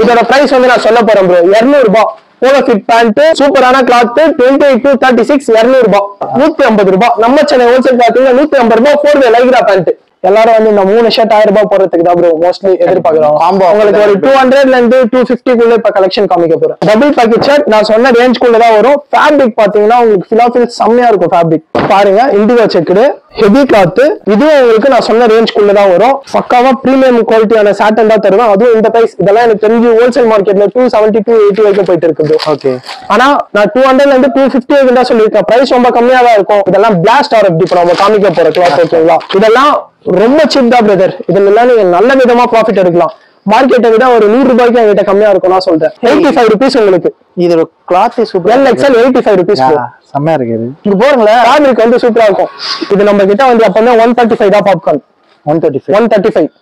இதோட பிரைஸ் வந்து நான் சொல்ல போறேன் ப்ரோ இருநூறு ரூபாய் போலோ ஃபிட் பேண்ட் சூப்பரான cloth twenty eight to thirty six இருநூறு ரூபாய் நூத்தி ஐம்பது ரூபாய் நம்ம சென்னை ஹோல்சேல் கிளாத்ல நூத்தி ஐம்பது ரூபாய் ஃபோர் வே லைக்ரா பேண்ட் எல்லாரும் வந்து இந்த மூணு ஷர்ட் ஆயிரம் ரூபாய் போடுறதுக்கு தான் ப்ரோ மோஸ்ட்லி எதிர்பார்க்கிறோம் Combo உங்களுக்கு ஒரு டூ ஹண்ட்ரட்ல இருந்து டூ குள்ள இப்ப கலெக்ஷன் காமிக்க போறேன் டபுள் பேக்கெட் ஷர்ட் நான் சொன்ன ரேஞ்ச் குள்ள தான் வரும் ஃபேப்ரிக் பாத்தீங்கன்னா உங்களுக்கு ஃபிலாஃபில் செம்மையா இருக்கும் ஃபேப்ரிக் பாருங்க இண்டிகோ செக்குடு ஹெவி கிளாத் இதுவும் உங்களுக்கு நான் சொன்ன ரேஞ்ச் குள்ள தான் வரும் பக்காவா பிரீமியம் குவாலிட்டியான சாட்டன் தான் தருவேன் அதுவும் இந்த பிரைஸ் இதெல்லாம் எனக்கு தெரிஞ்சு ஹோல்சேல் மார்க்கெட்ல டூ செவன்டி டூ எயிட்டி வரைக்கும் போயிட்டு இருக்குது ஓகே ஆனா நான் டூ ஹண்ட்ரட்ல இருந்து டூ பிப்டி வரைக்கும் தான் சொல்லியிருக்கேன் பிரைஸ் ரொம்ப கம்மியா தான் இருக்கும் இதெல்லாம் பிளாஸ்ட் ஆர் இப்போ நம்ம காமிக்க போற கிளாத் ஓகேங்களா இதெல்லாம் ரொம்ப சீப் தான் பிரதர் இதுல எல்லாம் நீங்க நல்ல விதமா ப்ராஃபிட் எடுக்கலாம் மார்க்கெட்டை விட ஒரு நூறு ரூபாய்க்கு என்கிட்ட கம்மியா இருக்கும் நான் சொல்றேன் எயிட்டி ஃபைவ் ருபீஸ் உங்களுக்கு இது cloth super L XL eighty five rupees செம்மையா இருக்கு இது இங்க போறீங்களா ஃபேப்ரிக் வந்து சூப்பரா இருக்கும் இது நம்ம கிட்ட வந்து அப்ப ஒன் தேர்ட்டி ஃபைவ் தான் popcorn one thirty five one thirty five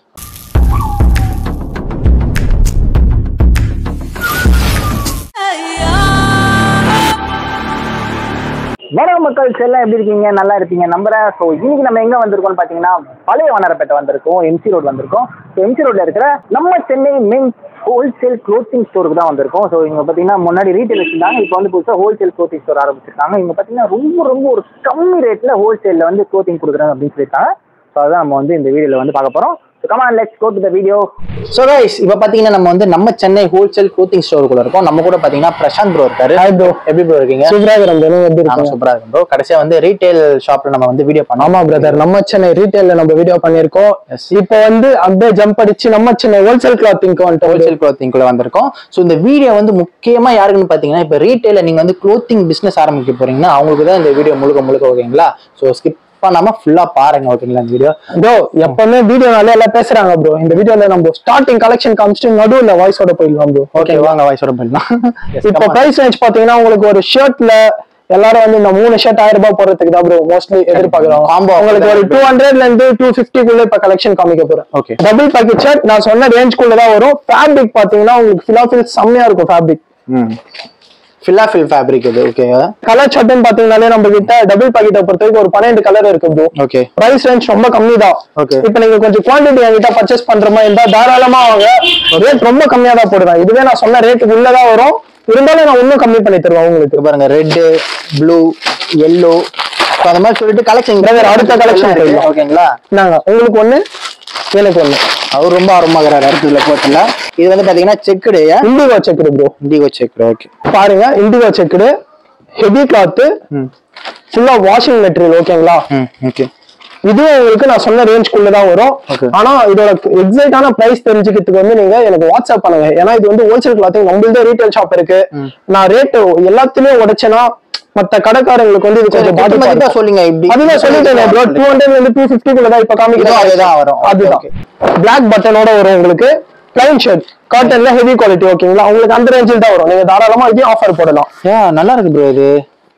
வணக்கம் மக்கள் எல்லாம் எப்படி இருக்கீங்க நல்லா இருப்பீங்க நம்புறேன் ஸோ இன்னைக்கு நம்ம எங்க வந்திருக்கோம்னு பாத்தீங்கன்னா பழைய வண்ணாரப்பேட்டை வந்திருக்கோம் எம்சி ரோட் வந்திருக்கோம் ஸோ எம்சி ரோட்ல இருக்கிற நம்ம சென்னை மெயின் ஹோல்சேல் க்ளோத்திங் ஸ்டோருக்கு தான் வந்திருக்கோம் ஸோ இங்க பாத்தீங்கன்னா முன்னாடி ரீட்டைல் வச்சிருந்தாங்க இப்போ வந்து புதுசாக ஹோல்சேல் க்ளோத்திங் ஸ்டோர் ஆரம்பிச்சிருக்காங்க இங்க பாத்தீங்கன்னா ரொம்ப ரொம்ப ஒரு கம்மி ரேட்ல ஹோல்சேல்ல வந்து க்ளோத்திங் கொடுக்குறாங்க அப்படின்னு சொல்லியிருக்காங்க ஸோ அதான் நம்ம வந்து இந்த வீடியோல வந்து பார்க்க போறோம் come on let's go to the video so guys இப்போ பார்த்தீங்கன்னா நம்ம வந்து நம்ம சென்னை ஹோல்சேல் க்ளோத்திங் ஸ்டோருக்குள்ள இருக்கோம் நம்ம கூட பார்த்தீங்கன்னா பிரசாந்த் ப்ரோ இருக்காரு ஹாய் ப்ரோ எப்படி ப்ரோ இருக்கீங்க சூப்பரா இருக்கிறேன் bro. நீங்க எப்படி நானும் இருக்கீங்க சூப்பரா இருக்கும் ப்ரோ கடைசியா வந்து ரீட்டைல் ஷாப்ல நம்ம வந்து வீடியோ பண்ணோம் ஆமா பிரதர் நம்ம சென்னை ரீட்டைல்ல நம்ம வீடியோ பண்ணிருக்கோம் Yes. இப்போ வந்து அப்படியே ஜம்ப் அடிச்சு நம்ம சென்னை ஹோல்சேல் கிளாத்திங்க்கு வந்துட்டோம் ஹோல்சேல் க்ளோத்திங் குள்ள வந்திருக்கோம் ஸோ இந்த வீடியோ வந்து முக்கியமா யாருக்குன்னு பார்த்தீங்கன்னா இப்போ ரீட்டைல நீங்க வந்து க்ளோத்திங் பிசினஸ் ஆரம்பிக்க போறீங்கன்னா அவங்களுக்கு தான் இந்த வீடியோ முழுக்க முழுக்க ஓகேங்களா ஸோ ஸ்கிப் பண்ணாம ஃபுல்லா பாருங்க ஓகேங்களா இந்த வீடியோ ப்ரோ எப்பவுமே வீடியோனால எல்லாம் பேசுறாங்க ப்ரோ இந்த வீடியோல நம்ம ஸ்டார்டிங் கலெக்ஷன் காமிச்சிட்டு நடுவுல வாய்ஸோட போயிடலாம் ப்ரோ ஓகே வாங்க வாய்ஸோட போயிடலாம் இப்போ பிரைஸ் ரேஞ்ச் பாத்தீங்கன்னா உங்களுக்கு ஒரு ஷர்ட்ல எல்லாரும் வந்து இந்த மூணு ஷர்ட் ஆயிரம் ரூபாய் போடுறதுக்கு தான் ப்ரோ மோஸ்ட்லி எதிர்பார்க்கிறோம் Combo உங்களுக்கு ஒரு டூ ஹண்ட்ரட்ல இருந்து டூ குள்ள இப்ப கலெக்ஷன் காமிக்க போறேன் ஓகே டபுள் பேக்கெட் ஷர்ட் நான் சொன்ன ரேஞ்ச் குள்ள தான் வரும் ஃபேப்ரிக் பாத்தீங்கன்னா உங்களுக்கு ஃபிலாஃபில் செம்மையா இருக்கும் ஃபேப்ரிக் ம் ஃபில்லா ஃபில் ஃபேப்ரிக் இது ஓகே கலர் ஷர்ட்னு பாத்தீங்கன்னாலே நம்ம கிட்ட டபுள் பேக்கெட்டை பொறுத்த வரைக்கும் ஒரு பன்னெண்டு கலர் இருக்கு ப்ரோ ஓகே பிரைஸ் ரேஞ்ச் ரொம்ப கம்மி தான் Okay. இப்போ நீங்க கொஞ்சம் குவாண்டிட்டி என்கிட்ட பர்ச்சேஸ் பண்ற மாதிரி இருந்தா தாராளமா வாங்க ரேட் ரொம்ப கம்மியா தான் போடுவேன் இதுவே நான் சொன்ன ரேட்டுக்கு உள்ளதான் வரும் இருந்தாலும் நான் இன்னும் கம்மி பண்ணி தருவேன் உங்களுக்கு இங்க பாருங்க ரெட் ப்ளூ எல்லோ அந்த மாதிரி சொல்லிட்டு கலெக்ஷன் Brother, அடுத்த collection போயிடலாம். ஓகேங்களா நாங்க உங்களுக்கு ஒண்ணு எனக்கு ஒண்ணு அவர் ரொம்ப ஆர்வமாகிறாரு அடுத்ததுல போட்டுல இது வந்து பாத்தீங்கன்னா checked indigo checked bro indigo checked okay பாருங்க இண்டிகோ செக்குடு ஹெவி கிளாத் ம் ஃபுல்லா வாஷிங் மெட்டீரியல் ஓகேங்களா ம் ஓகே இதுவும் உங்களுக்கு நான் சொன்ன ரேஞ்ச்குள்ள தான் வரும் Okay. ஆனா இதோட எக்ஸாக்டான பிரைஸ் தெரிஞ்சுக்கிறதுக்கு வந்து நீங்க எனக்கு வாட்ஸ்அப் பண்ணுங்க ஏன்னா இது வந்து ஹோல்சேல் கிளாத்திங் நம்மள்தான் ரீட்டைல் ஷாப் இருக்கு நான் ரேட் எல்லாத்துலயும் உடைச்சேன்னா மத்த கடைக்காரங்களுக்கு வந்து இது கொஞ்சம் குத்து மதிப்பா பாதிப்பா சொல்லுங்க இப்படி அதுதான் சொல்லிட்டேன் ப்ரோ டூ ஹண்ட்ரட்ல இருந்து டூ ஃபிஃப்டி குள்ள தான் இப்ப இதுவும் காமிக்கிறோம் அதேதான் வரும். அதுதான் Okay, பிளாக் பட்டனோட வரும் உங்களுக்கு பிளைன் ஷர்ட் காட்டன்ல ஹெவி குவாலிட்டி ஓகேங்களா உங்களுக்கு அந்த ரேஞ்சில் தான் வரும் நீங்க தாராளமா இதையும் ஆஃபர் போடலாம் ஏன் நல்லா இருக்கு ப்ரோ இது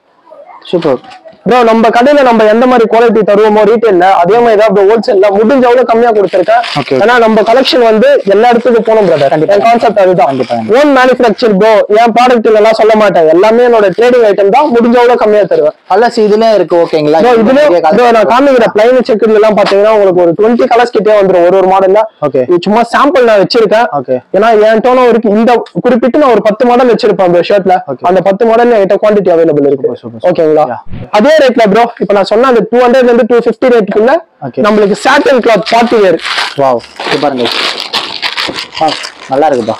சூப்பர் ப்ரோ நம்ம கடையில நம்ம எந்த மாதிரி குவாலிட்டி தருவோமோ ரீட்டைல்ல அதே மாதிரி தான் ப்ரோ ஹோல்சேல்ல முடிஞ்ச அவ்வளவு கம்மியா கொடுத்துருக்கேன் Okay. ஏன்னா நம்ம கலெக்ஷன் வந்து எல்லா இடத்துக்கும் போகணும் பிரதர் கண்டிப்பா. என் கான்செப்ட் அதுதான் கண்டிப்பா. ஓன் மேனுஃபேக்சர் ப்ரோ என் ப்ராடக்ட் எல்லாம் சொல்ல மாட்டேன் எல்லாமே என்னோட ட்ரேடிங் ஐட்டம் தான் முடிஞ்ச அவ்வளவு கம்மியா தருவேன் கலர்ஸ் இதுலயும் இருக்கு ஓகேங்களா ப்ரோ இதுல நிறைய ப்ரோ colours நான் காமிக்கிற பிளைன் செக்குல எல்லாம் பாத்தீங்கன்னா உங்களுக்கு ஒரு டுவெண்ட்டி கலர்ஸ் கிட்டே வந்துரும் ஒரு ஒரு மாடல்ல Okay. இது சும்மா சாம்பிள் நான் வச்சிருக்கேன் Okay. ஏன்னா என் டோனும் இருக்கு இந்த குறிப்பிட்டு நான் ஒரு பத்து மாடல் வச்சிருப்பேன் ப்ரோ ஷர்ட்ல Okay. அந்த பத்து மாடல் என்கிட்ட குவான்டிட்டி அவைலபிள் இருக்கு Super, super, super. ஓகேங்களா Yeah. அதே ரேட்ல ப்ரோ இப்ப நான் சொன்ன அந்த டூ ஹண்ட்ரட்ல இருந்து டூ பிப்டி ரேட்டுக்குள்ள Okay. நம்மளுக்கு satin cloth party wear wow இது பாருங்க ஆ, நல்லா இருக்குப்பா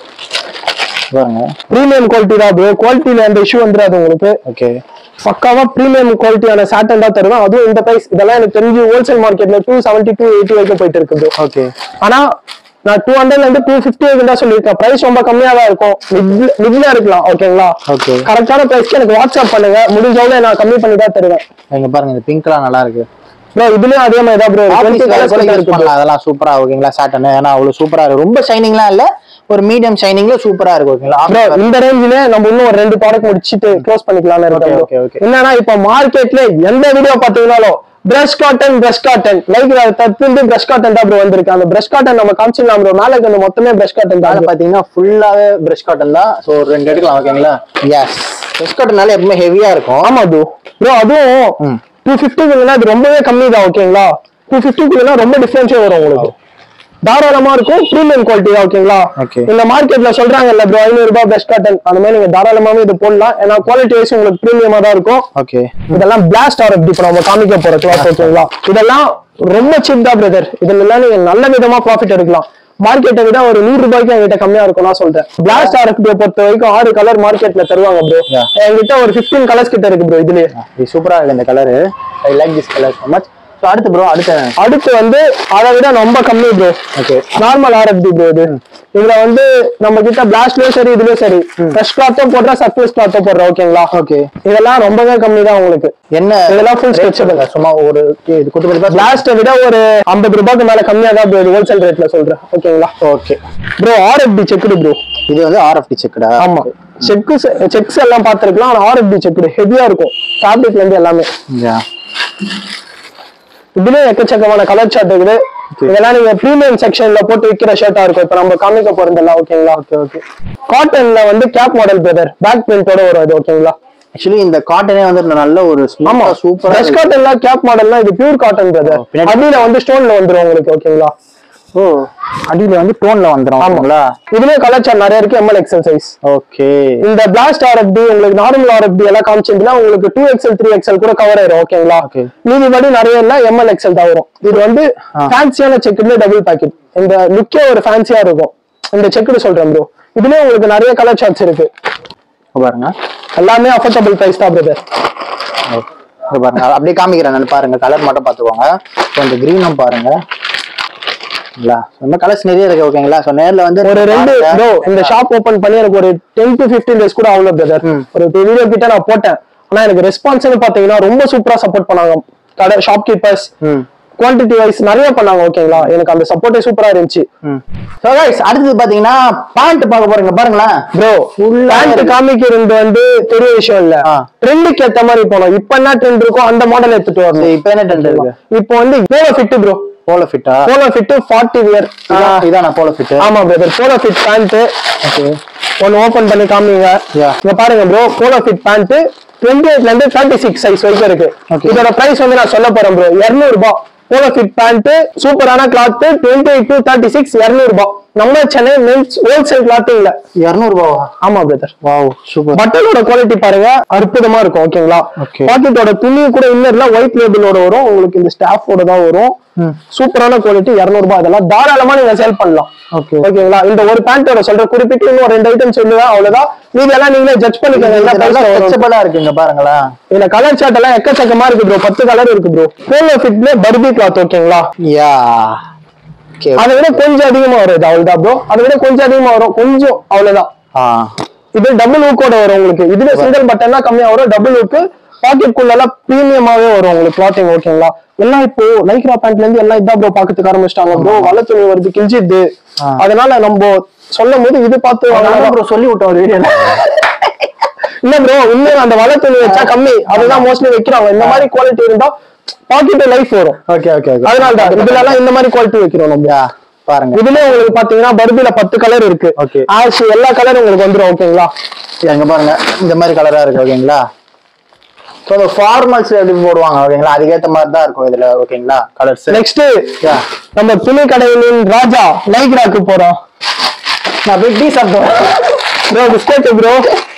இது பாருங்க பிரீமியம் குவாலிட்டி தான் ப்ரோ குவாலிட்டியில அந்த இஷ்யூ வந்துடாது உங்களுக்கு ஓகே பக்காவா பிரீமியம் குவாலிட்டியான சாட்டன் தான் தருவேன் அதுவும் இந்த பிரைஸ் இதெல்லாம் எனக்கு தெரிஞ்சு ஹோல்சேல் மார்க்கெட்ல டூ செவன்டி டூ எயிட்டி வரைக்கும் போயிட்டு இருக்கு ப்ரோ ஓகே ஆனா நான் டூ ஹண்ட்ரட்ல இருந்து டூ பிப்டி வரைக்கும் தான் சொல்லியிருக்கேன் பிரைஸ் ரொம்ப கம்மியா தான் இருக்கும் மிட்ல இருக்கலாம் ஓகேங்களா Okay. கரெக்டான பிரைஸ்க்கு எனக்கு வாட்ஸ்அப் பண்ணுங்க முடிஞ்சவளவு நான் கம்மி பண்ணி தான் தருவேன் இங்க பாருங்க இந்த பிங்க்லாம் நல்லா இருக்கு ப்ரோ இதுலயும் அதே மாதிரி தான் ப்ரோ ஆபீஸ் டுவெண்ட்டி வேற கூட கலர்ஸ் யூஸ் இருக்கு பண்ணலாம் அதெல்லாம் சூப்பரா ஓகேங்களா சாட்டன் ஏன்னா அவ்வளவு சூப்பரா இருக்கு ரொம்ப ஷைனிங்லாம் இல்ல ஒரு மீடியம் ஷைனிங்ல சூப்பரா இருக்கு ஓகேங்களா ப்ரோ இந்த ரேஞ்சிலே நம்ம இன்னும் ஒரு ரெண்டு ப்ராடக்ட் முடிச்சிட்டு க்ளோஸ் பண்ணிக்கலாம்னு Okay, இருக்கோம் okay, okay. என்னன்னா இப்ப மார்க்கெட்ல எந்த வீடியோ பாத்தீங்கன்னாலும் brush cotton brush cotton like that brush cotton தான் ப்ரோ வந்திருக்கு அந்த பிரஷ் காட்டன் நம்ம காமிச்சிடலாம் ப்ரோ மேல இருக்கிற மொத்தமே பிரஷ் காட்டன் மேல தான் பாத்தீங்கன்னா ஃபுல்லாவே பிரஷ் காட்டன் தான் ஸோ ஒரு ரெண்டு எடுக்கலாம் ஓகேங்களா எஸ் பிரஷ் காட்டன்னால எப்பவுமே ஹெவியா இருக்கும் ஆமா ப்ரோ ப்ரோ அதுவும் ம். டூ ஃபிஃப்டிக்குள்ளனா அது ரொம்பவே கம்மி தான் ஓகேங்களா டூ ஃபிஃப்டிக்குள்ளனா ரொம்ப டிஃபரன்ஸே வரும் உங்களுக்கு தாராளமா இருக்கும் பிரீமியம் குவாலிட்டி தான் ஓகேங்களா Okay. இந்த மார்க்கெட்ல சொல்றாங்கல்ல ப்ரோ ஐநூறு ரூபாய் பெஸ்ட் காட்டன் அந்த மாதிரி நீங்க தாராளமாவே இது போடலாம் ஏன்னா குவாலிட்டி வைஸ் உங்களுக்கு பிரீமியமா தான் இருக்கும் ஓகே இதெல்லாம் பிளாஸ்ட் ஆர் இப்போ நம்ம காமிக்க போற கிளாத் ஓகேங்களா இதெல்லாம் ரொம்ப சீப் தான் பிரதர் இதுல எல்லாம் நீங்க நல்ல விதமா ப்ராஃபிட் எடுக்கலாம் மார்க்கெட்டை விட ஒரு நூறு ரூபாய்க்கு என்கிட்ட கம்மியா இருக்கும் நான் சொல்றேன் பிளாஸ்ட் ஆர்எஃப்டியை பொறுத்த வரைக்கும் ஆறு கலர் மார்க்கெட்ல தருவாங்க ப்ரோ Yeah. என்கிட்ட ஒரு 15 கலர்ஸ் கிட்ட இருக்கு ப்ரோ இதுலயே இது சூப்பரா இருக்கு இந்த colour I like this colour so much so அடுத்து ப்ரோ அடுத்து அடுத்து வந்து அதை விட ரொம்ப கம்மி bro okay normal RFT bro இது இதுல வந்து நம்ம கிட்ட பிளாஸ்ட்லயும் சரி இதுலயும் சரி ஃப்ரெஷ் கிளாத்தும் போடுற சர்ஃபேஸ் கிளாத்தும் போடுறோம் ஓகேங்களா ஓகே இதெல்லாம் ரொம்பவே கம்மி தான் உங்களுக்கு என்ன இதெல்லாம் full stretchable. சும்மா ஒரு இது குத்து குத்து பிளாஸ்ட்டை விட ஒரு ஐம்பது ரூபாய்க்கு மேல கம்மியா தான் ப்ரோ ஹோல்சேல் ரேட்ல சொல்றேன் ஓகேங்களா okay bro RFT checked bro இது வந்து ஆர்எஃப்டி செக்குடா ஆமா செக்கு செக்ஸ் எல்லாம் பார்த்திருக்கலாம் ஆனா ஆர்எஃப்டி செக்குடு ஹெவியா இருக்கும் ஃபேப்ரிக்ல இருந்து எல்லாமே யா இதுலயும் எக்கச்சக்கமான கலர் ஷர்ட் இருக்குது இதெல்லாம் நீங்க பிரீமியம் செக்ஷன்ல போட்டு விக்கிற ஷர்ட்டா இருக்கும் இப்ப நம்ம காமிக்க போறதெல்லாம் ஓகேங்களா ஓகே ஓகே காட்டன்ல வந்து கேப் மாடல் பிரதர் பேக் பிரிண்டோட வரும் அது ஓகேங்களா ஆக்சுவலி இந்த காட்டனே வந்து நல்ல ஒரு ஆமா சூப்பரா ட்ரெஸ் காட்டன்ல கேப் மாடல்னா இது பியூர் காட்டன் பிரதர் பின்னாடி- அடியில வந்து ஸ்டோன்ல வந்துரும் உங்களுக்கு ஓகேங்களா ஓ அடியில வந்து டோன்ல வந்துரும் ஆமாங்களா இதுலயே கலர் சார்ட் நிறைய இருக்கு எம்எல் எக்ஸல் சைஸ் ஓகே இந்த பிளாஸ்ட் ஆர்எஃப்டி உங்களுக்கு நார்மல் ஆர்எஃப்டி எல்லாம் காமிச்சிருந்தா உங்களுக்கு டூ எக்ஸ்எல் த்ரீ எக்ஸ்எல் கூட கவர் ஆயிரும் ஓகேங்களா Okay. மீதிபடி நிறைய இல்ல எம்எல் எக்ஸ்எல் தான் வரும் இது வந்து ஃபேன்சியான செக்குல டபுள் பாக்கெட் இந்த லுக்கே ஒரு ஃபேன்சியா இருக்கும் இந்த செக்குடு சொல்றேன் ப்ரோ இதுலயே உங்களுக்கு நிறைய கலர் சார்ட்ஸ் இருக்கு இங்க பாருங்க எல்லாமே அஃபோர்டபுள் பிரைஸ் தான் பிரதர் இங்க பாருங்க அப்படியே காமிக்கிறேன் நான் பாருங்க கலர் மட்டும் பாத்துக்கோங்க ஸோ இந்த கிரீனும் பாருங்க இல்லைங்களா இந்த கலர்ஸ் நிறைய இருக்கு ஓகேங்களா ஸோ நேர்ல வந்து ஒரு ரெண்டு பாருங்க. ப்ரோ இந்த ஷாப் ஓபன் பண்ணி எனக்கு ஒரு டென் டு 15 டேஸ் கூட அவ்வளவு பிரதர் ஒரு வீடியோ கிட்ட நான் போட்டேன் ஆனா எனக்கு ரெஸ்பான்ஸ்னு பாத்தீங்கன்னா ரொம்ப சூப்பரா சப்போர்ட் பண்ணாங்க கடை ஷாப் கீப்பர்ஸ் ம் குவான்டிட்டி வைஸ் நிறைய பண்ணாங்க ஓகேங்களா எனக்கு அந்த சப்போர்ட்டே சூப்பரா இருந்துச்சு ம் ஸோ கைஸ் அடுத்தது பாத்தீங்கன்னா பேண்ட் பார்க்க போறீங்க பாருங்களேன் ப்ரோ பேண்ட் காமிக்கிறது வந்து பெரிய விஷயம் இல்ல ஆ. ட்ரெண்டுக்கு ஏத்த மாதிரி போனோம் இப்ப என்ன ட்ரெண்ட் இருக்கோ அந்த மாடல் எடுத்துட்டு சரி, வரணும் இப்போ என்ன ட்ரெண்ட் இருக்கு இப்போ வந்து போலோ ஃபிட் ப்ரோ போலோ ஃபிட்டா போலோ ஃபிட் ஃபார்ட்டி வியர் இதானா போலோ ஃபிட் ஆமா brother polo fit pant okay ஒன்னு ஓபன் பண்ணி காமிங்க Yeah. இங்க பாருங்க bro polo fit pant twenty எயிட்ல இருந்து தேர்ட்டி சிக்ஸ் சைஸ் வரைக்கும் இருக்கு Okay. இதோட பிரைஸ் வந்து நான் சொல்ல போறேன் ப்ரோ இருநூறு ரூபாய் போலோ ஃபிட் பேண்ட் சூப்பரான cloth twenty eight to thirty six இருநூறு ரூபாய் நம்ம சென்னை மென்ஸ் ஹோல்சேல் கிளாத்திங்ல இரநூறுபாவா ஆமா பிரதர் வாவ் சூப்பர் பட்டனோட குவாலிட்டி பாருங்க அற்புதமா இருக்கும் ஓகேங்களா Okay. பாக்கெட்டோட துணி கூட இன்னர்ல ஒயிட் லேபிளோட வரும் உங்களுக்கு இந்த ஸ்டாஃபோட தான் வரும் சூப்பரான குவாலிட்டி 200 ரூபாய் இதெல்லாம் தாராளமா நீங்க சேல் பண்ணலாம் Okay. ஓகேங்களா இந்த ஒரு பேண்டோட சொல்ற குறிப்பிட்டு இன்னும் ரெண்டு ஐட்டம் சொல்லுவேன் அவ்வளவுதான் மீதி எல்லாம் நீங்களே ஜட்ஜ் பண்ணிக்கோங்க என்ன price ல வரும். ஃபிளெக்சிபிளா இருக்குங்க பாருங்களேன் இதுல கலர் சார்ட் எல்லாம் எக்கச்சக்கமா இருக்கு ப்ரோ பத்து கலர் இருக்கு ப்ரோ போலோ ஃபிட்ல பர்பி கிளாத் ஓகேங்களா யா ஓகே அதை விட கொஞ்சம் அதிகமா வரும் இது அவ்வளவுதான் ப்ரோ அதை விட கொஞ்சம் அதிகமா வரும் கொஞ்சம் அவ்வளவுதான் ஆ இது டபுள் ஊக்கோட வரும் உங்களுக்கு இதுல சிங்கிள் பட்டன்னா கம்மியா வரும் டபுள் ஊக்கு பாக்கெட் குள்ள எல்லாம் பிரீமியமாவே வரும் உங்களுக்கு கிளாத்திங் ஓகேங்களா எல்லாம் இப்போ லைக்ரா பேண்ட்ல இருந்து எல்லாம் இதான் ப்ரோ பாக்கிறதுக்கு ஆரம்பிச்சிட்டாங்க ப்ரோ வலை துணி வருது கிஞ்சிது ஆ. அதனால நம்ம சொல்லும் போது இது பார்த்து வாங்கலாம். ப்ரோ சொல்லி விட்டோம் ஒரு வீடியோல இல்ல ப்ரோ இன்னும் அந்த வலை துணி வச்சா கம்மி அதுதான் மோஸ்ட்லி வைக்கிறாங்க இந்த மாதிரி குவாலிட்டி இருந்தா பாக்கெட் லைஃப் வரும் ஓகே ஓகே ஓகே அதனால தான் இதுல எல்லாம் இந்த மாதிரி குவாலிட்டி வைக்கிறோம் நம்ம யா பாருங்க இதுல உங்களுக்கு பாத்தீங்கன்னா பர்பில பத்து கலர் இருக்கு Okay. ஆஷ் எல்லா கலரும் உங்களுக்கு வந்துரும் ஓகேங்களா எங்க பாருங்க இந்த மாதிரி கலரா இருக்கு ஓகேங்களா ஸோ இந்த ஃபார்மல்ஸ் எப்படி போடுவாங்க ஓகேங்களா அதுக்கேற்ற மாதிரி தான் இருக்கும் இதுல ஓகேங்களா கலர்ஸ் நெக்ஸ்ட் Yeah. நம்ம துணி கடைகளின் ராஜா லைக்ராக்கு போறோம் நான் போய் டீ சாப்பிட்டோம் ப்ரோ பிஸ்கெட் ப்ரோ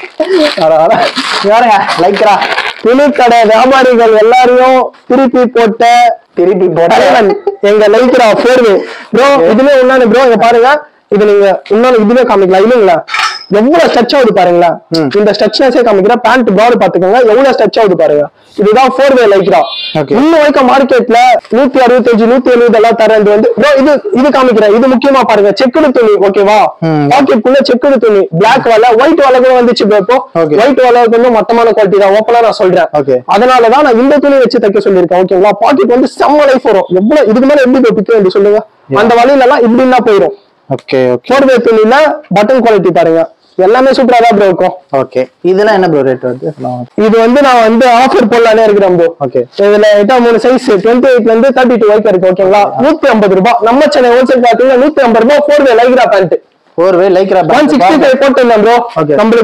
யாருங்க லைக்ரா துணி கடை வியாபாரிகள் எல்லாரையும் திருப்பி போட்ட திருப்பி போட்டேன் தலைவன் எங்க லைக்ரா போர்வு ப்ரோ இதுல இன்னொன்னு ப்ரோ இங்க பாருங்க இது நீங்க இன்னொன்னு இதுல காமிக்கலாம் இல்லைங்களா எவ்வளவு ஸ்ட்ரெச் ஆகுது பாருங்களேன் இந்த ஸ்ட்ரெச்னஸே காமிக்கிறேன் பேண்ட் ப்ராடு பாத்துக்கோங்க எவ்வளவு ஸ்ட்ரெச் ஆகுது பாருங்க இதுதான் ஃபோர் வே லைக்ரா Okay. இன்னும் வரைக்கும் மார்க்கெட்ல நூத்தி அறுபத்தஞ்சு நூத்தி எழுபது எல்லாம் தரது வந்து bro, இது இது காமிக்கிறேன் இது முக்கியமா பாருங்க செக்குடு துணி ஓகேவா ம். பாக்கெட் குள்ள செக்குடு துணி பிளாக் வலை ஒயிட் வலை கூட வந்துச்சு bro இப்போ Okay. ஒயிட் வலை வந்து மொத்தமான குவாலிட்டி தான் ஓப்பனா நான் சொல்றேன் Okay. அதனாலதான் நான் இந்த துணி வச்சு தைக்க சொல்லியிருக்கேன் ஓகேங்களா பாக்கெட் வந்து செம்ம லைஃப் வரும் எவ்வளவு இதுக்கு மேல எப்படி பிக்க வேண்டிய சொல்லுங்க அந்த வலையில எல்லாம் இப்படின்னா போயிடும் ஓகே ஓகே ஃபோர் வே துணியில பட்டன் குவாலிட்டி பாருங்க எல்லாமே சூப்பரா தான் ப்ரோ இருக்கும் ஓகே இதெல்லாம் என்ன ப்ரோ ரேட் வருது இது வந்து நான் வந்து ஆஃபர் போடலானே இருக்கிறேன் ப்ரோ ஓகே இதுல எட்டா மூணு சைஸ் டுவெண்ட்டி எயிட்ல இருந்து தேர்ட்டி டூ வரைக்கும் இருக்கு ஓகேங்களா நூத்தி ஐம்பது ரூபாய் நம்ம சென்னை ஹோல்சேல் பாத்தீங்கன்னா நூத்தி ஐம்பது ரூபாய் ஃபோர் வே லைக்ரா பேண்ட் ஒரு way Lycra one sixty five போட்டுருந்தேன் ப்ரோ Okay. நம்மளுக்கு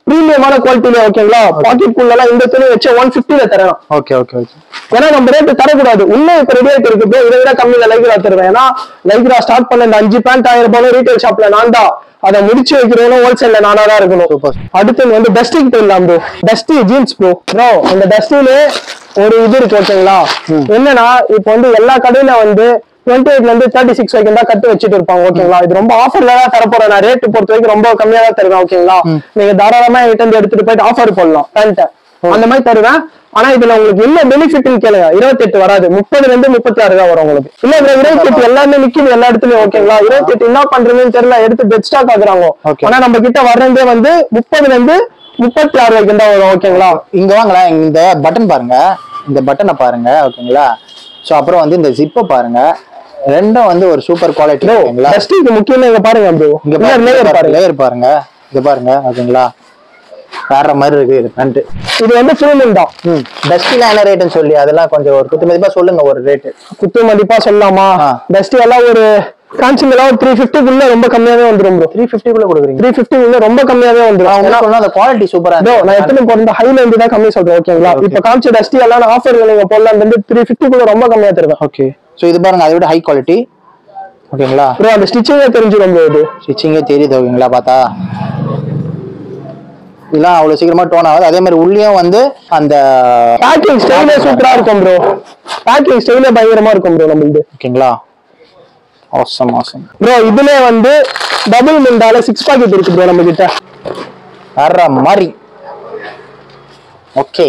பிரீமியமான குவாலிட்டில ஓகேங்களா பாக்கெட் குள்ளலாம் இந்த துணி வச்சு ஒன் பிப்டில தரலாம் ஓகே ஓகே ஓகே ஏன்னா நம்ம ரேட் தரக்கூடாது உண்மை இப்ப ரெடி ஆயிட்டு இருக்கு bro. இதை விட கம்மியில லைக்ரா தருவேன் ஏன்னா லைக்ரா ஸ்டார்ட் பண்ண இந்த அஞ்சு பேண்ட் ஆயிரம் ரூபாய் ரீட்டைல் ஷாப்ல நான் தான் அதை முடிச்சு வைக்கிறவனும் ஹோல்சேல்ல நானா தான் இருக்கணும் Super. அடுத்து வந்து டஸ்டிங் போயிடலாம் bro dusty jeans bro bro அந்த டஸ்டிலே ஒரு இது இருக்கு ஓகேங்களா என்னன்னா இப்போ வந்து எல்லா கடையில வந்து டுவெண்ட்டி எயிட்ல இருந்து தேர்ட்டி சிக்ஸ் வரைக்கும் தான் கட்டு வச்சுட்டு இருப்பாங்க ஓகேங்களா இது ரொம்ப ஆஃபர்ல தான் தரப்போறேன் நான் ரேட் பொறுத்த வரைக்கும் ரொம்ப கம்மியா தான் தருவேன் ஓகேங்களா நீங்க தாராளமா என்கிட்ட இருந்து எடுத்துட்டு போயிட்டு ஆஃபர் போடலாம் பேண்ட்டை அந்த மாதிரி தருவேன் ஆனா இதுல உங்களுக்கு என்ன பெனிஃபிட்னு கேளுங்க இருபத்தி எட்டு வராது முப்பதுல இருந்து முப்பத்தி ஆறு தான் வரும் உங்களுக்கு இல்ல இதுல இருபத்தி எட்டு எல்லாமே நிக்குது எல்லா இடத்துலயும் ஓகேங்களா இருபத்தி எட்டு என்ன பண்றதுன்னு தெரியல எடுத்து டெட் ஸ்டாக் ஆகுறாங்க Okay. ஆனா நம்ம கிட்ட வர்றதே வந்து முப்பதுல இருந்து முப்பத்தி ஆறு வரைக்கும் தான் வரும் ஓகேங்களா இங்க வாங்களேன் இந்த பட்டன் பாருங்க இந்த பட்டனை பாருங்க ஓகேங்களா சோ அப்புறம் வந்து இந்த ஜிப்பை பாருங்க ரெண்டும் வந்து ஒரு சூப்பர் குவாலிட்டி ஓகேங்களா டஸ்டிக்கு முக்கியமா இங்க பாருங்க ப்ரோ இங்க இங்க லேயர் பாருங்க பாருங்க லேயர் பாருங்க இங்க பாருங்க ஓகேங்களா வேற மாதிரி இருக்கு இது பேண்ட் இது வந்து ஃபிலிம் தான் ம் டஸ்டிலாம் என்ன ரேட்டுன்னு சொல்லி அதெல்லாம் கொஞ்சம் ஒரு குத்து மதிப்பா சொல்லுங்க ஒரு ரேட்டு குத்து மதிப்பா சொல்லலாமா ஆ. டஸ்டி எல்லாம் ஒரு கான்சிங்கெல்லாம் ஒரு த்ரீ ஃபிஃப்டிக்குள்ள ரொம்ப கம்மியாவே வந்துரும் ப்ரோ த்ரீ ஃபிஃப்டிக்குள்ள கொடுக்குறீங்க த்ரீ ஃபிஃப்டிக்குள்ள ரொம்ப கம்மியாவே வந்துரும் நான் உங்களுக்கு சொன்னா அந்த குவாலிட்டி சூப்பரா ப்ரோ நான் எத்தனை போறது ஹைல இருந்து தான் கம்மி சொல்றேன் ஓகேங்களா Okay. இப்ப காமிச்ச டஸ்டி எல்லாம் ஆஃபர் நீங்க போடலாம் வந்து த்ரீ ஃபிஃப்டிக்குள்ள ரொம்ப கம்மியா தருவேன் ஓகே ஸோ இது பாருங்க அதை விட ஹை குவாலிட்டி ஓகேங்களா ப்ரோ அந்த ஸ்டிச்சிங்கே தெரிஞ்சிடும் ப்ரோ இது ஸ்டிச்சிங்கே தெரியுது ஓகேங்களா பார்த்தா இதெல்லாம் அவ்வளவு சீக்கிரமா டோன் ஆகாது அதே மாதிரி உள்ளேயும் வந்து அந்த பேக்கிங் ஸ்டைலே சூப்பரா இருக்கும் ப்ரோ பேக்கிங் ஸ்டைலே பயங்கரமா இருக்கும் ப்ரோ நம்மளுது ஓகேங்களா awesome awesome ப்ரோ இதுல வந்து டபுள் மிண்டால சிக்ஸ் பாக்கெட் இருக்கு ப்ரோ நம்ம கிட்ட வேற மாதிரி ஓகே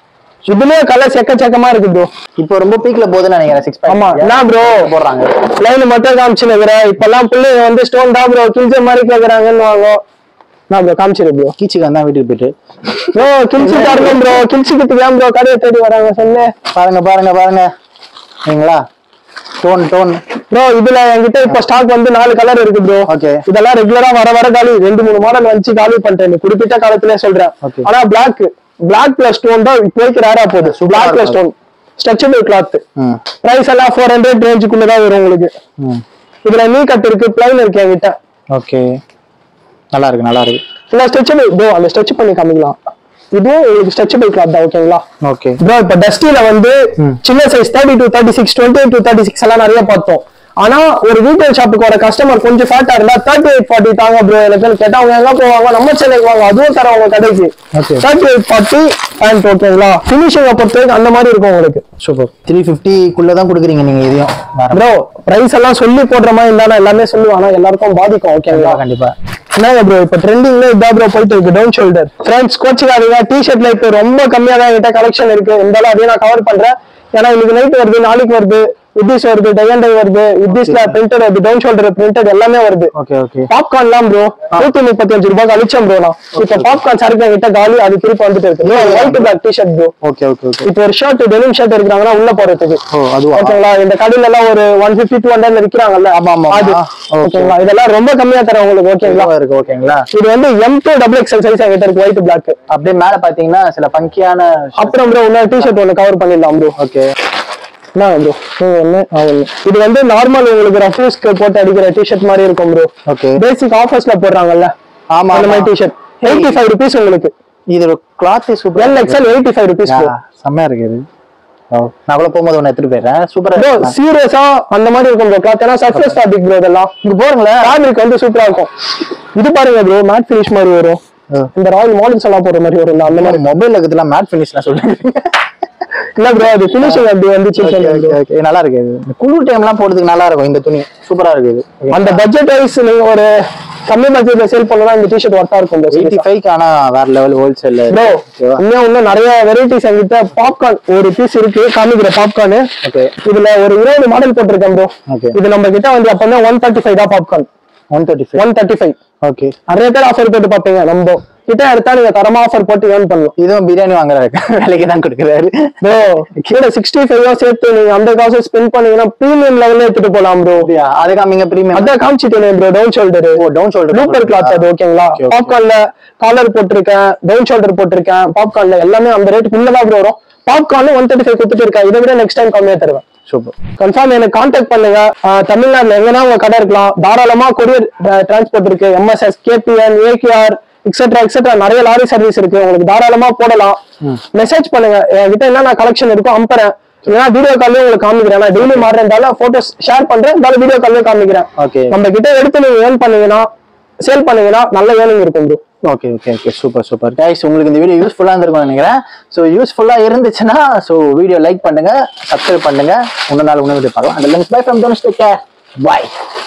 இதுலயே கலர்ஸ் எக்கச்சக்கமா இருக்கு ப்ரோ இப்போ ரொம்ப பீக்ல போகுதுன்னு நினைக்கிறேன் சிக்ஸ் ஆமா என்ன ப்ரோ போடுறாங்க லைன் மட்டும் காமிச்சுன்னு இப்பெல்லாம் பிள்ளைங்க வந்து ஸ்டோன் தான் ப்ரோ கிழிச்ச மாதிரி கேக்குறாங்கன்னு வாங்க நான் ப்ரோ காமிச்சிரு ப்ரோ கீச்சுக்கு வந்தா வீட்டுக்கு போயிட்டு ப்ரோ கிழிச்சு பாருங்க ப்ரோ கிழிச்சுக்கிட்டு ஏன் ப்ரோ கடையை தேடி வராங்க சொல்லு பாருங்க பாருங்க பாருங்க சரிங்களா டோன் டோன் ப்ரோ இதுல என்கிட்ட இப்ப ஸ்டாக் வந்து நாலு கலர் இருக்கு ப்ரோ Okay. இதெல்லாம் ரெகுலரா வர வர காலி ரெண்டு மூணு மாடல் வந்து காலி பண்ணிட்டேன் இந்த குறிப்பிட்ட காலத்திலே சொல்றேன் Okay. ஆனா பிளாக் பிளாக் பிளஸ் ஸ்டோன் தான் இப்போதைக்கு ரேரா போகுது black plus stone stretchable cloth ம் பிரைஸ் எல்லாம் ஃபோர் ஹண்ட்ரட் ரேஞ்சுக்குள்ள தான் வரும் உங்களுக்கு ம் இதுல நீ கட் இருக்கு பிளைன் இருக்கு என்கிட்ட ஓகே நல்லா இருக்கு நல்லா இருக்கு ஃபுல்லா ஸ்ட்ரெச்சபிள் ப்ரோ அந்த ஸ்ட்ரெச் பண்ணி காமிக்கலாம் இதுவும் உங்களுக்கு ஸ்ட்ரெச்சபிள் கிளாத் தான் ஓகேங்களா ஓகே ப்ரோ இப்ப டஸ்டில வந்து சின்ன size thirty two thirty six twenty two thirty six எல்லாம் நிறைய பார்த்தோம் ஆனா ஒரு ரீட்டைல் ஷாப்புக்கு வர கஸ்டமர் கொஞ்சம் ஃபேட்டா இருந்தா தேர்ட்டி எயிட் ஃபார்ட்டி தாங்க ப்ரோ எனக்கு கேட்டா அவங்க எங்க போவாங்க நம்ம சென்னைக்கு வாங்க அதுவும் தர உங்க கடைக்கு Okay. Thirty eight forty pant ஓகேங்களா ஃபினிஷிங் பொறுத்த வரைக்கும் அந்த மாதிரி இருக்கும் உங்களுக்கு சூப்பர் த்ரீ ஃபிஃப்டிக்குள்ள தான் கொடுக்குறீங்க நீங்க இதையும் வேற ப்ரோ பிரைஸ் எல்லாம் சொல்லி போடுற மாதிரி இருந்தா எல்லாமே சொல்லுவாங்க ஆனா எல்லாருக்கும் பாதிக்கும் ஓகேங்களா கண்டிப்பா என்னங்க ப்ரோ இப்ப ட்ரெண்டிங்ல இதான் ப்ரோ போயிட்டு இருக்கு டவுன் ஷோல்டர் ஃப்ரெண்ட்ஸ் கோச்சுக்காதீங்க டி ஷர்ட்ல இப்போ ரொம்ப கம்மியா தான் என்கிட்ட கலெக்ஷன் இருக்கு இருந்தாலும் அதையும் நான் கவர் பண்றேன் ஏன்னா இன்னைக்கு நைட் வருது நாளைக்கு வருது உத்திஸ் வருது டை வருது உத்திஸ்ல பிரிண்டட் வருது டவுன் ஷோல்டர் பிரிண்டட் எல்லாமே வருது ஓகே ஓகே பாப்கார்ன் தான் ப்ரோ நூத்தி முப்பத்தி அஞ்சு ரூபாய்க்கு அழிச்சேன் ப்ரோ நான் இப்ப பாப்கார்ன் சரக்கு என்கிட்ட காலி அது திருப்பி வந்துட்டு இருக்கு white black T shirt bro okay okay okay இப்போ ஒரு ஷர்ட் டெனிம் ஷர்ட் எடுக்கிறாங்கன்னா உள்ள போறதுக்கு ஓ அதுவா ஓகேங்களா இந்த கடையில எல்லாம் ஒரு ஒன் பிப்டி டூ ஹண்ட்ரட் விற்கிறாங்கல்ல ஆமா, ஆமா, அது ஆமா. Okay. ஓகேங்களா இதெல்லாம் ரொம்ப கம்மியா தரேன் உங்களுக்கு ஓகேங்களா இதுவா இருக்கு ஓகேங்களா இது வந்து M to double XL size என்கிட்ட இருக்கு ஒயிட் பிளாக் அப்படியே மேல பாத்தீங்கன்னா சில பங்கியான அப்புறம் ப்ரோ இன்னொரு டிஷர்ட் ஒன்று கவர் பண்ணிடலாம் ப்ரோ ஓகே என்ன ப்ரோ ஒன்று ஒன்று இது வந்து நார்மல் உங்களுக்கு ரஃப்யூஸ்க்கு போட்டு அடிக்கிற டிஷர்ட் மாதிரி இருக்கும் ப்ரோ ஓகே பேசிக் ஆஃபர்ஸ்ல போடுறாங்கல்ல ஆமா அந்த மாதிரி ஆமா. டிஷர்ட் எயிட்டி ஃபைவ் ருபீஸ் உங்களுக்கு இது cloth super L XL eighty five rupees bro செம்மையா இருக்கு இது ஓ, நான் கூட போகும்போது ஒன்னு எடுத்துட்டு போயிடுறேன் சூப்பரா ப்ரோ இருக்கு சீரியஸா அந்த மாதிரி இருக்கும் ப்ரோ கிளாத் ஏன்னா சர்ஃபேஸ் ஃபேப்ரிக் ப்ரோ இதெல்லாம் இங்க போறீங்களேன் ஃபேப்ரிக் வந்து சூப்பரா இருக்கும் இது பாருங்க ப்ரோ மேட் ஃபினிஷ் மாதிரி வரும் இந்த ராயல் மாடல்ஸ் எல்லாம் போடுற மாதிரி வரும் அந்த மாதிரி மொபைல் இருக்கிறதுலாம் மேட் ஃபினிஷ்லாம் சொல்லுங்க இல்ல ப்ரோ அது ஃபினிஷிங் அப்படி வந்துச்சு Okay, okay, okay. நல்லா இருக்கு இது இந்த குளிர் டைம்லாம் போடுறதுக்கு நல்லா இருக்கும் இந்த துணி சூப்பரா இருக்கு இது அந்த பட்ஜெட் வைஸ் நீங்க ஒரு கம்மி பட்ஜெட்ல சேல் பண்ணா இந்த டிஷர்ட் ஒர்த்தா இருக்கும் எயிட்டி ஃபைவ் ஆனா வேற லெவல் ஹோல்சேல் ப்ரோ இன்னும் இன்னும் நிறைய வெரைட்டிஸ் என்கிட்ட பாப்கார்ன் ஒரு பீஸ் இருக்கு காமிக்கிற பாப்கார்ன் ஓகே இதுல ஒரு இருபது மாடல் போட்டிருக்கேன் ப்ரோ Okay. இது நம்ம கிட்ட வந்து அப்பதான் ஒன் தேர்ட்டி ஃபைவ் தான் popcorn one thirty five one thirty five okay நிறைய பேர் ஆஃபர் போட்டு பாப்பீங்க நம்ம கிட்ட எடுத்தா நீங்க தரமா ஆஃபர் போட்டு ஏர்ன் பண்ணலாம் இதுவும் பிரியாணி வாங்குற வேலைக்கு தான் கொடுக்குறாரு ப்ரோ கீழே சிக்ஸ்டி ஃபைவ் சேர்த்து நீங்க அந்த காசு ஸ்பெண்ட் பண்ணீங்கன்னா ப்ரீமியம் லெவல்ல எடுத்துட்டு போலாம் ப்ரோ அப்படியா அது காமிங்க பிரீமியம் அதான் காமிச்சிட்டேன் ப்ரோ டவுன் ஷோல்டர் ஓ டவுன் ஷோல்டர் லூப்பர் கிளாத் அது ஓகேங்களா Okay, okay. பாப்கார்ன்ல காலர் போட்டிருக்கேன் டவுன் ஷோல்டர் போட்டிருக்கேன் பாப்கார்ன்ல எல்லாமே அந்த ரேட்டுக்கு உள்ளதான் ப்ரோ வரும் பாப்கார்ன் ஒன் தேர்ட்டி ஃபைவ் கொடுத்துட்டு இருக்கேன் இதை விட நெக்ஸ்ட் டைம் கம்மியா தருவேன் சூப்பர் கன்ஃபார்ம் எனக்கு கான்டாக்ட் பண்ணுங்க ஆஹ் தமிழ்நாட்டுல எங்கன்னா உங்க கடை இருக்கலாம் தாராளமா கொரியர் டிரான்ஸ்போர்ட் இருக்கு MSS KBN AKR etcetera etcetera நிறைய லாரி சர்வீஸ் இருக்கு உங்களுக்கு தாராளமா போடலாம் மெசேஜ் பண்ணுங்க என்கிட்ட என்னென்ன கலெக்ஷன் இருக்கோ அனுப்புறேன் இல்லைன்னா வீடியோ கால்லயே உங்களுக்கு காமிக்கிறேன் நான் டெய்லி மாறுறதால போட்டோஸ் ஷேர் பண்றேன் இருந்தாலும் வீடியோ கால்லயே காமிக்கிறேன் Okay. நம்ம கிட்ட எடுத்து நீங்க ஏர்ன் பண்ணீங்கன்னா சேல் பண்ணீங்கன்னா நல்ல ஏர்னிங் இருக்கும் bro okay okay okay super super guys உங்களுக்கு இந்த வீடியோ யூஸ்ஃபுல்லாக இருந்திருக்கும்னு நினைக்கிறேன் ஸோ யூஸ்ஃபுல்லாக இருந்துச்சுன்னா ஸோ வீடியோ லைக் பண்ணுங்க சப்ஸ்கிரைப் பண்ணுங்க இன்னொரு நாள் உணவு பார்க்கலாம் அந்த link bye from don't take care bye